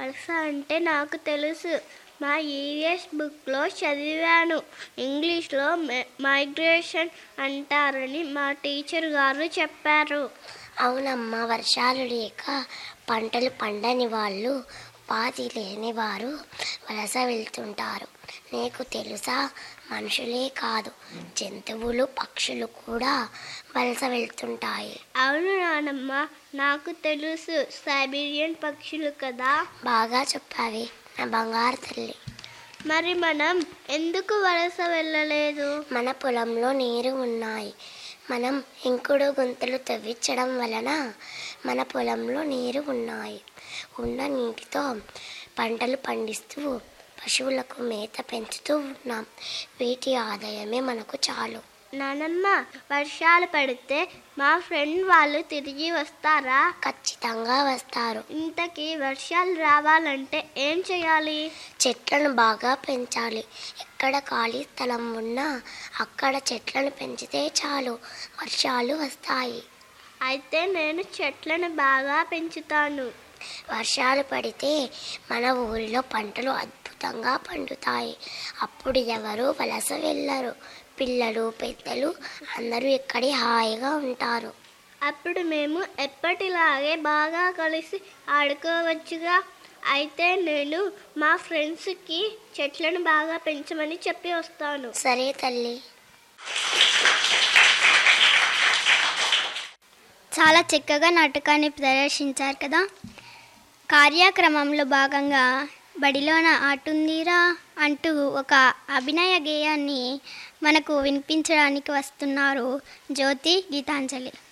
వలస అంటే నాకు తెలుసు మా ఈఎస్ బుక్లో చదివాను ఇంగ్లీష్లో మైగ్రేషన్ అంటారని మా టీచర్ గారు చెప్పారు అవునమ్మా వర్షాలు లేక పంటలు పండని వాళ్ళు ఉపాధి లేని వారు వలస వెళ్తుంటారు నీకు తెలుసా మనుషులే కాదు జంతువులు పక్షులు కూడా వలస వెళ్తుంటాయి అవును నానమ్మ నాకు తెలుసు సైబీరియన్ పక్షులు కదా బాగా చెప్పావి నా బంగారు తల్లి మరి మనం ఎందుకు వలస వెళ్ళలేదు మన పొలంలో నీరు ఉన్నాయి మనం ఇంకుడు గుంతలు తవ్వించడం వలన మన పొలంలో నీరు ఉన్నాయి ఉన్న నీటితో పంటలు పండిస్తూ పశువులకు మేత పెంచుతూ ఉన్నాం వీటి ఆదాయమే మనకు చాలు నానమ్మ వర్షాలు పడితే మా ఫ్రెండ్ వాళ్ళు తిరిగి వస్తారా ఖచ్చితంగా వస్తారు ఇంతకీ వర్షాలు రావాలంటే ఏం చేయాలి చెట్లను బాగా పెంచాలి ఎక్కడ ఖాళీ స్థలం ఉన్నా అక్కడ చెట్లను పెంచితే చాలు వర్షాలు వస్తాయి అయితే నేను చెట్లను బాగా పెంచుతాను వర్షాలు పడితే మన ఊరిలో పంటలు అద్భుతంగా పండుతాయి అప్పుడు ఎవరు వలస వెళ్ళరు పిల్లలు పెద్దలు అందరూ ఇక్కడే హాయిగా ఉంటారు అప్పుడు మేము ఎప్పటిలాగే బాగా కలిసి ఆడుకోవచ్చుగా అయితే నేను మా ఫ్రెండ్స్కి చెట్లను బాగా పెంచమని చెప్పి వస్తాను సరే తల్లి చాలా చక్కగా నాటకాన్ని ప్రదర్శించారు కదా కార్యక్రమంలో భాగంగా బడిలోన ఆటుందిరా అంటూ ఒక అభినయ గేయాన్ని మనకు వినిపించడానికి వస్తున్నారు జ్యోతి గీతాంజలి